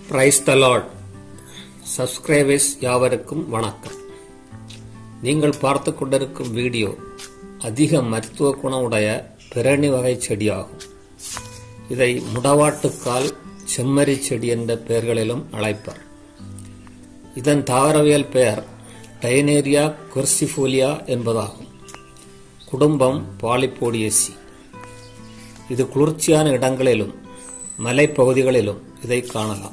praise the Lord subscribers யாவருக்கும் வணக்கம் நீங்கள் பார்த்து கொண்டிருக்கும் வீடியோ அதிக மருத்துவ குணமுடைய பிரணி வகை செடியாகும் இதை முடவாட்டுக்கால் செம்மறி செடி என்ற பெயர்களிலும் அழைப்பர் இதன் தாவரவியல் பெயர் டைனேரியா கொர்சிஃபோலியா என்பதாகும் குடும்பம் பாலிப்போடியசி இது குளிர்ச்சியான இடங்களிலும் மலைப்பகுதிகளிலும் இதை காணலாம்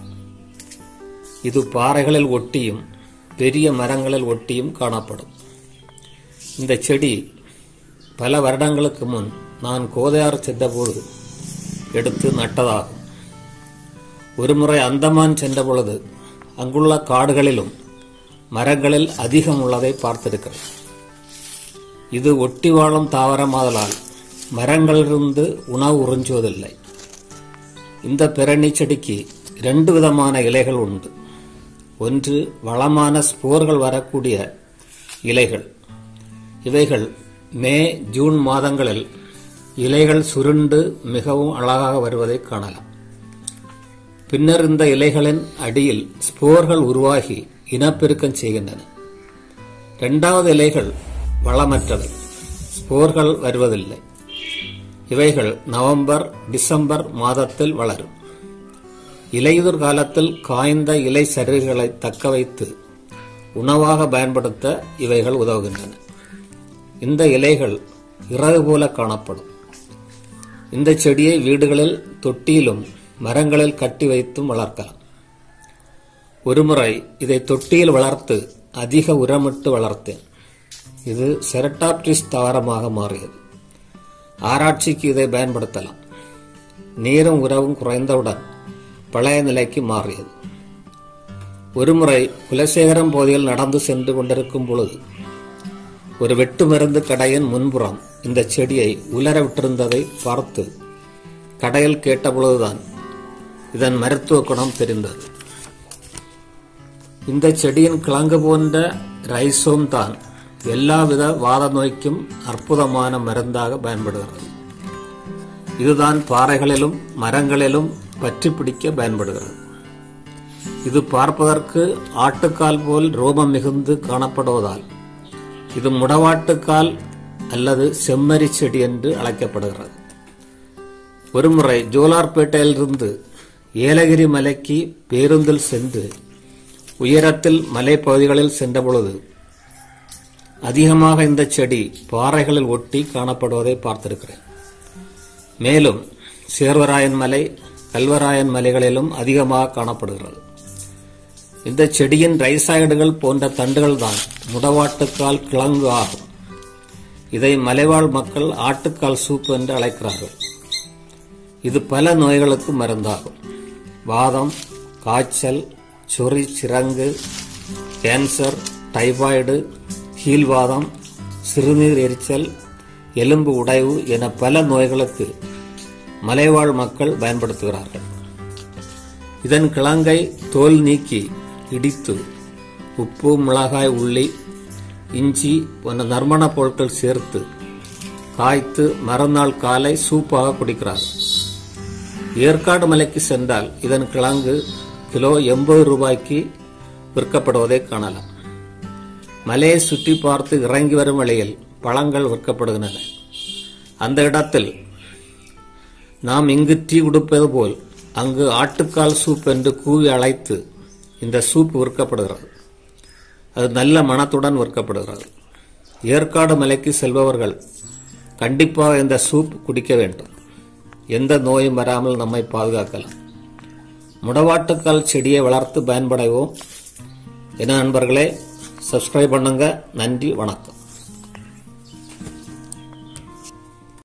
இது பாறைகளில் ஒட்டியும் பெரிய மரங்களில் ஒட்டியும் காணப்படும் இந்த செடி பல வருடங்களுக்கு முன் நான் கோதையார் சென்றபோது எடுத்து நட்டதாகும் ஒருமுறை அந்தமான் சென்ற பொழுது அங்குள்ள காடுகளிலும் மரங்களில் அதிகம் உள்ளதை பார்த்திருக்கிறேன் இது ஒட்டி வாழும் தாவரமாதலால் மரங்களிலிருந்து உணவு உறிஞ்சுவதில்லை இந்த பிரணி செடிக்கு இரண்டு விதமான இலைகள் உண்டு ஒன்று வளமான ஸ்போர்கள் வரக்கூடிய இலைகள் இவைகள் மே ஜூன் மாதங்களில் இலைகள் சுருண்டு மிகவும் அழகாக வருவதை காணலாம் பின்னர் இந்த இலைகளின் அடியில் ஸ்போர்கள் உருவாகி இனப்பெருக்கம் செய்கின்றன இரண்டாவது இலைகள் வளமற்றவை ஸ்போர்கள் வருவதில்லை இவைகள் நவம்பர் டிசம்பர் மாதத்தில் வளரும் இலையுதிர் காலத்தில் காய்ந்த இலை சருகுகளை தக்க வைத்து உணவாக பயன்படுத்த இவைகள் உதவுகின்றன இந்த இலைகள் இறகு போல காணப்படும் இந்த செடியை வீடுகளில் தொட்டியிலும் மரங்களில் கட்டி வைத்தும் வளர்க்கலாம் ஒருமுறை இதை தொட்டியில் வளர்த்து அதிக உரமிட்டு வளர்த்தேன் இது செரட்டாப்டிஸ் தாவரமாக மாறியது ஆராய்ச்சிக்கு இதை பயன்படுத்தலாம் நீரும் உறவும் குறைந்தவுடன் பழைய நிலைக்கு மாறியது ஒருமுறை குலசேகரம் பகுதியில் நடந்து சென்று கொண்டிருக்கும் பொழுது ஒரு வெட்டு மருந்து கடையின் முன்புறம் இந்த செடியை உலர விட்டிருந்ததை பார்த்து கடையில் கேட்டபொழுதுதான் இதன் மருத்துவ குணம் தெரிந்தது இந்த செடியின் கிழங்கு போன்ற ரைசோம் தான் எல்லாவித வாத நோய்க்கும் அற்புதமான மருந்தாக பயன்படுகிறது இதுதான் பாறைகளிலும் மரங்களிலும் பற்றி பிடிக்க பயன்படுகிறது இது பார்ப்பதற்கு ஆட்டுக்கால் போல் ரோமம் மிகுந்து காணப்படுவதால் இது முடவாட்டுக்கால் அல்லது செம்மறி செடி என்று அழைக்கப்படுகிறது ஒருமுறை ஜோலார்பேட்டையிலிருந்து ஏலகிரி மலைக்கு பேருந்தில் சென்று உயரத்தில் மலைப்பகுதிகளில் சென்றபொழுது அதிகமாக இந்த செடி பாறைகளில் ஒட்டி காணப்படுவதை பார்த்திருக்கிறேன் மேலும் சேர்வராயன் மலை கல்வராயன் மலைகளிலும் அதிகமாக காணப்படுகிறது இந்த செடியின் ரைசாய்டுகள் போன்ற தண்டுகள் தான் முடவாட்டுக்கால் கிழங்கு ஆகும் இதை மலைவாழ் மக்கள் ஆட்டுக்கால் சூப் என்று அழைக்கிறார்கள் இது பல நோய்களுக்கு மருந்தாகும் வாதம் காய்ச்சல் சொறி சிரங்கு கேன்சர் டைபாய்டு கீழ்வாதம் சிறுநீர் எரிச்சல் எலும்பு உடைவு என பல நோய்களுக்கு மலைவாழ் மக்கள் பயன்படுத்துகிறார்கள் இதன் கிழங்கை தோல் நீக்கி இடித்து உப்பு மிளகாய் உள்ளி இஞ்சி போன்ற நறுமண பொருட்கள் சேர்த்து காய்த்து மறுநாள் காலை சூப்பாக குடிக்கிறார் ஏற்காடு மலைக்கு சென்றால் இதன் கிழங்கு கிலோ எண்பது ரூபாய்க்கு விற்கப்படுவதை காணலாம் மலையை சுற்றி பார்த்து இறங்கி வரும் வழியில் பழங்கள் விற்கப்படுகின்றன அந்த இடத்தில் நாம் இங்கு டீ குடிப்பது போல் அங்கு ஆட்டுக்கால் சூப் என்று கூவி அழைத்து இந்த சூப் விற்கப்படுகிறது அது நல்ல மனத்துடன் விற்கப்படுகிறது ஏற்காடு மலைக்கு செல்பவர்கள் கண்டிப்பாக இந்த சூப் குடிக்க வேண்டும் எந்த நோயும் வராமல் நம்மை பாதுகாக்கலாம் முடவாட்டுக்கால் செடியை வளர்த்து பயன்படைவோம் என நண்பர்களே சப்ஸ்கிரைப் பண்ணுங்க நன்றி வணக்கம்